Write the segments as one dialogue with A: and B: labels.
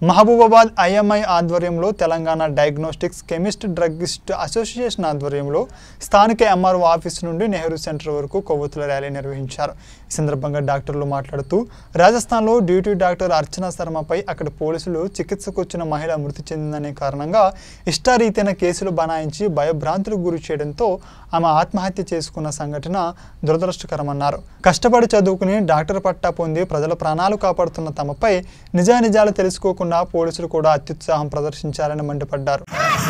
A: Mahabubabad IMI ఆధ్వర్యంలో Telangana diagnostics chemist druggist association ఆధ్వర్యంలో స్థానిక ఎంఆర్ఓ ఆఫీస్ నుండి నెహ్రూ సెంటర్ వరకు కొవ్వొత్తుల ర్యాలీ నిర్వహించారు ఈ సందర్భంగా డాక్టర్లు మాట్లాడుతూ రాజస్థాన్లో డ్యూటీ డాక్టర్ అర్చన శర్మపై అక్కడి పోలీసులు చికిత్సకు వచ్చిన మహిళ మృతి చెందిందనే కారణంగా ఇష్టారీతైన కేసులు బనాయించి భయభ్రాంతులకు గురి చేయడంతో ఆమె ఆత్మహత్య చేసుకున్న సంఘటన దురదృష్టకరమన్నారు కష్టపడి చదువుకుని డాక్టర్ పట్టా పొంది ప్రజల ప్రాణాలు కాపాడుతున్న తమపై నిజానిజాలు తెలుసుకోకుండా పోలీసులు కూడా అత్యుత్సాహం ప్రదర్శించారని మండిపడ్డారు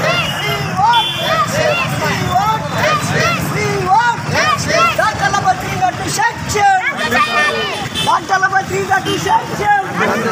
B: డాక్టర్ల బద్రీ గట్టు సెక్షన్ డాక్టర్ల బద్రీ గట్టు సెక్షన్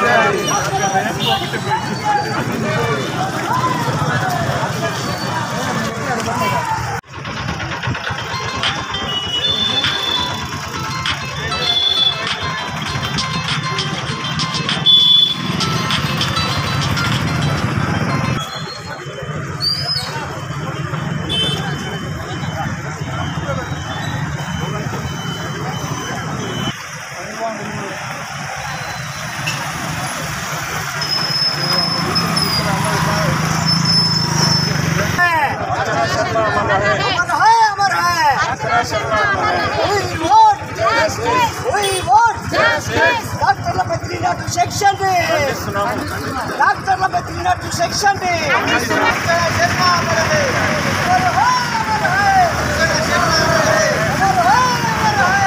B: अमर है अमर है We want We want డాక్టర్ల బద్రీనాథ్ సెక్షన్ డాక్టర్ల బద్రీనాథ్ సెక్షన్ శర్మ అమర్ है अमर है अमर है अमर है अमर है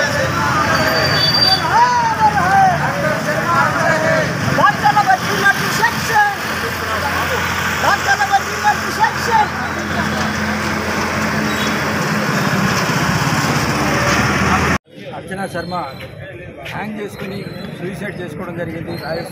B: अमर है अमर है డాక్టర్ల బద్రీనాథ్ సెక్షన్ డాక్టర్ల బద్రీనాథ్ సెక్షన్
C: అర్చన శర్మ హ్యాంగ్ చేసుకుని సూసైడ్ చేసుకోవడం జరిగింది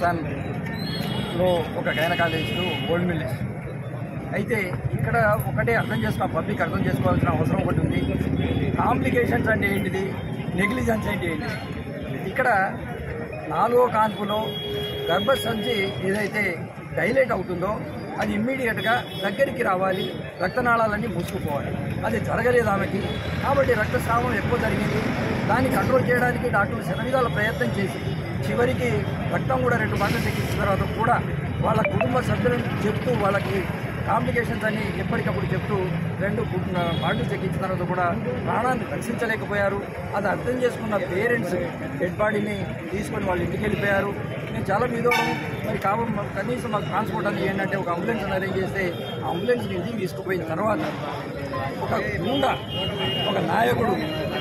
C: రాజస్థాన్లో ఒక గైనకాలజిస్టు గోల్డ్ మిల్లిస్ట్ అయితే ఇక్కడ ఒకటే అర్థం చేసుకో పబ్లిక్ అర్థం చేసుకోవాల్సిన అవసరం ఒకటి ఉంది కాంప్లికేషన్స్ అంటే ఏంటిది నెగ్లిజెన్స్ అంటే ఏంటి ఇక్కడ నాలుగో కాన్పులో గర్భసంచి ఏదైతే డైలేట్ అవుతుందో అది ఇమ్మీడియట్గా దగ్గరికి రావాలి రక్తనాళాలన్నీ మూసుకుపోవాలి అది జరగలేదు ఆమెకి కాబట్టి రక్తస్రావం ఎక్కువ జరిగింది దాన్ని కంట్రోల్ చేయడానికి డాక్టర్లు శనవిధాల ప్రయత్నం చేసి చివరికి రక్తం కూడా రెండు బాటలు తెగించిన తర్వాత కూడా వాళ్ళ కుటుంబ సభ్యులను చెప్తూ వాళ్ళకి కాంప్లికేషన్స్ అని ఎప్పటికప్పుడు చెప్తూ రెండు బాటిల్స్ ఎక్కించిన తర్వాత కూడా ప్రాణాన్ని రక్షించలేకపోయారు అది అర్థం చేసుకున్న పేరెంట్స్ డెడ్ బాడీని తీసుకొని వాళ్ళు ఇంటికి వెళ్ళిపోయారు నేను చాలా మీదోడం మరి కాబ కనీసం మాకు ట్రాన్స్పోర్ట్ అని ఏంటంటే ఒక అంబులెన్స్ అరేంజ్ చేస్తే ఆ అంబులెన్స్ ఇంటికి తీసుకుపోయిన తర్వాత ఒక గుండా ఒక నాయకుడు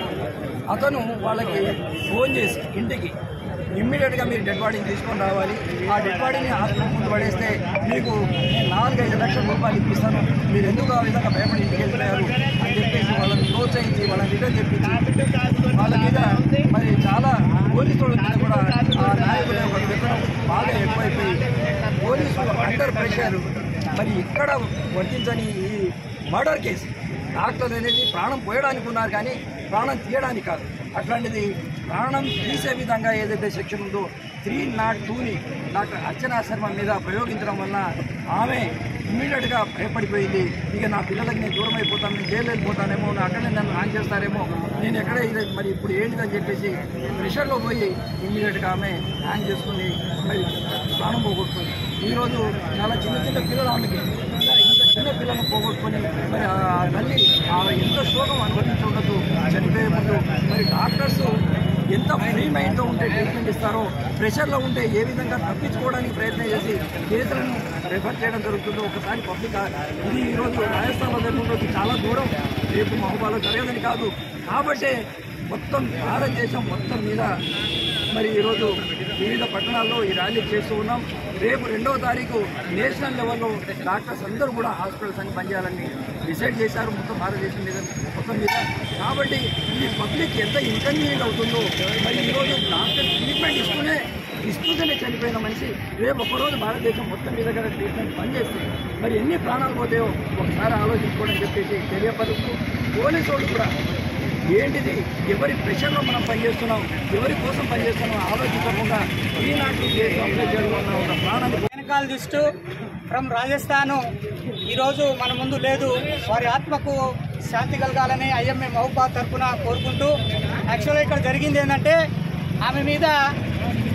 C: అతను వాళ్ళకి ఫోన్ చేసి ఇంటికి ఇమ్మీడియట్గా మీరు డెడ్ బాడీని తీసుకొని రావాలి ఆ డెడ్ బాడీని హాస్పిటల్ ముందు పడేస్తే మీకు నేను నాలుగైదు లక్షల రూపాయలు ఇప్పిస్తాను మీరు ఎందుకు ఆ విధంగా భయపడి ఇంటికి వెళ్ళిపోయారు అని చెప్పేసి వాళ్ళని ప్రోత్సహించి వాళ్ళని రిటర్న్ చెప్పించి వాళ్ళ మీద మరి చాలా పోలీసుల మీద కూడా ఆ నాయకుల యొక్క విత్తనం బాగా ఎక్కువైపోయి పోలీసులు అండర్ ప్రెషర్ మరి ఇక్కడ వర్తించని ఈ మర్డర్ కేసు డాక్టర్ అనేది ప్రాణం పోయడానికి ఉన్నారు కానీ ప్రాణం తీయడానికి కాదు అట్లాంటిది ప్రాణం తీసే విధంగా ఏదైతే సెక్షన్ ఉందో త్రీ నాట్ టూని డాక్టర్ అర్చనా శర్మ మీద ప్రయోగించడం వల్ల ఆమె ఇమ్మీడియట్గా భయపడిపోయింది ఇక నా పిల్లలకి నేను దూరం అయిపోతాను నేను జైలు వెళ్ళిపోతానేమో నా అక్కడే నన్ను ఆన్ చేస్తారేమో నేను ఎక్కడ ఇది మరి ఇప్పుడు ఏంటిదని చెప్పేసి ప్రెషర్లో పోయి ఇమ్మీడియట్గా ఆమె హ్యాంగ్ చేసుకుని మరి ప్రాణం పోగొట్టుకుంది ఈరోజు చాలా చిన్న చిన్న పిల్లలు ఆమెకి ఇలా ఇంత చిన్న పిల్లలను పోగొట్టుకొని మరి ఆ తల్లి ఆ ఎంత శోకం అనుభవించి ఉండదు చనిపోయే ముందు మరి డాక్టర్స్ ఎంత ఫ్రీ మైండ్తో ఉంటే ట్రీట్మెంట్ ఇస్తారో ప్రెషర్లో ఉంటే ఏ విధంగా తప్పించుకోవడానికి ప్రయత్నం చేసి కేసులను రెఫర్ చేయడం జరుగుతుందో ఒకసారి పబ్లిక్ ఇది ఈరోజు రాజస్థాన్లో జరుగుతుండొచ్చు చాలా దూరం రేపు మహబాలో జరగదని కాదు కాబట్టే మొత్తం భారతదేశం మొత్తం మీద మరి ఈరోజు వివిధ పట్టణాల్లో ఈ ర్యాలీ చేస్తూ ఉన్నాం రేపు రెండవ తారీఖు నేషనల్ లెవెల్లో డాక్టర్స్ అందరూ కూడా హాస్పిటల్స్ అని పనిచేయాలని డిసైడ్ చేశారు మొత్తం భారతదేశం మీద మొత్తం మీద కాబట్టి ఇది పబ్లిక్ ఎంత ఇన్కన్వీనియంట్ అవుతుందో మరి ఈరోజు డాక్టర్ ట్రీట్మెంట్ ఇస్తూనే ఇస్తూనే చనిపోయిన మనిషి రేపు ఒకరోజు భారతదేశం మొత్తం మీద కూడా ట్రీట్మెంట్ పనిచేస్తే మరి ఎన్ని ప్రాణాలు పోతాయో ఒకసారి ఆలోచించుకోవడం చెప్పేసి తెలియపరుస్తూ పోలీసు వాళ్ళు కూడా ఏంటిది ఎవరి ప్రెషర్లో మనం పనిచేస్తున్నాం ఎవరి కోసం పనిచేస్తున్నాం ఆలోచించకుండా ఈనాటి కేసు అప్లై చేయడం వల్ల ఒక ప్రాణాన్ని
D: గైనకాలజిస్టు ఫ్రమ్ రాజస్థాన్ ఈరోజు మన ముందు లేదు వారి ఆత్మకు శాంతి కలగాలని ఐఎంఏ మహబాద్ తరఫున కోరుకుంటూ యాక్చువల్గా ఇక్కడ జరిగింది ఏంటంటే ఆమె మీద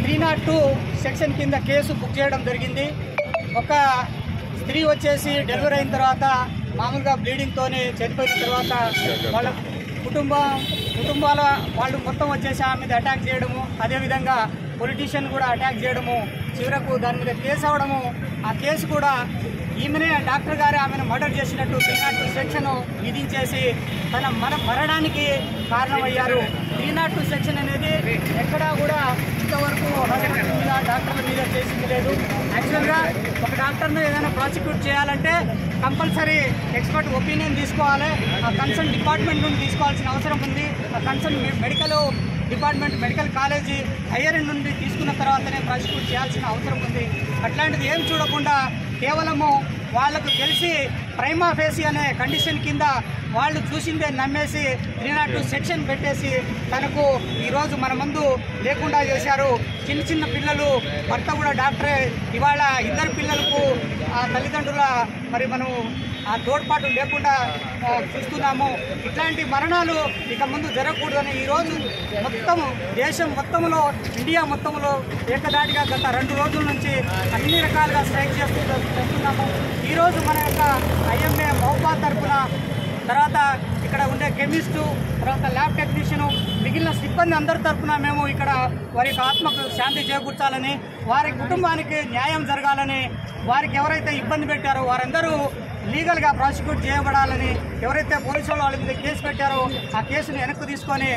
D: త్రీ నాట్ టూ సెక్షన్ కింద కేసు బుక్ చేయడం జరిగింది ఒక స్త్రీ వచ్చేసి డెలివరీ అయిన తర్వాత మామూలుగా బ్లీడింగ్తోనే చనిపోయిన తర్వాత వాళ్ళ కుటుంబం కుటుంబాల వాళ్ళు మొత్తం వచ్చేసి ఆమె మీద అటాక్ చేయడము అదేవిధంగా పొలిటీషియన్ కూడా అటాక్ చేయడము చివరకు దాని మీద కేసు అవడము ఆ కేసు కూడా ఈమెనే డాక్టర్ గారు ఆమెను మర్డర్ చేసినట్టు త్రీ నాట్ టూ సెక్షన్ విధించేసి తన మన మరణానికి కారణమయ్యారు త్రీ నాట్ టూ సెక్షన్ అనేది ఎక్కడా కూడా ఇంతవరకు హాస్పిటల్ మీద డాక్టర్ల మీద చేసింది లేదు యాక్చువల్గా ఒక డాక్టర్ను ఏదైనా ప్రాసిక్యూట్ చేయాలంటే కంపల్సరీ ఎక్స్పర్ట్ ఒపీనియన్ తీసుకోవాలి ఆ కన్సర్న్ డిపార్ట్మెంట్ నుండి తీసుకోవాల్సిన అవసరం ఉంది ఆ concern medical department medical college higher నుండి తీసుకున్న తర్వాతనే ప్రాసిక్యూట్ చేయాల్సిన అవసరం ఉంది అట్లాంటిది ఏం చూడకుండా కేవలము వాళ్లకు తెలిసి ప్రైమా ఫేసి అనే కండిషన్ కింద వాళ్ళు చూసిందే నమ్మేసి త్రీ నాట్ టూ సెక్షన్ పెట్టేసి తనకు ఈరోజు మన ముందు లేకుండా చేశారు చిన్న చిన్న పిల్లలు భర్త కూడా డాక్టరే ఇవాళ ఇద్దరు పిల్లలకు ఆ తల్లిదండ్రుల మరి మనం ఆ తోడ్పాటు లేకుండా ఆ, చూస్తున్నాము ఇట్లాంటి మరణాలు ఇక ముందు జరగకూడదని ఈరోజు మొత్తం దేశం మొత్తంలో ఇండియా మొత్తంలో ఏకదాటిగా గత రెండు రోజుల నుంచి అన్ని రకాలుగా స్ట్రైక్ చేస్తూ చేస్తున్నాము ఈరోజు మన యొక్క ఐఎంఏ మహబాద్ తరఫున తర్వాత ఇక్కడ ఉండే కెమిస్టు తర్వాత ల్యాబ్ టెక్నీషియను మిగిలిన సిబ్బంది అందరి తరఫున మేము ఇక్కడ వారి యొక్క ఆత్మకు శాంతి చేకూర్చాలని వారి కుటుంబానికి న్యాయం జరగాలని వారికి ఎవరైతే ఇబ్బంది పెట్టారో వారందరూ లీగల్గా ప్రాసిక్యూట్ చేయబడాలని ఎవరైతే పోలీసు వాళ్ళు వాళ్ళ మీద కేసు పెట్టారో ఆ కేసును వెనక్కి తీసుకొని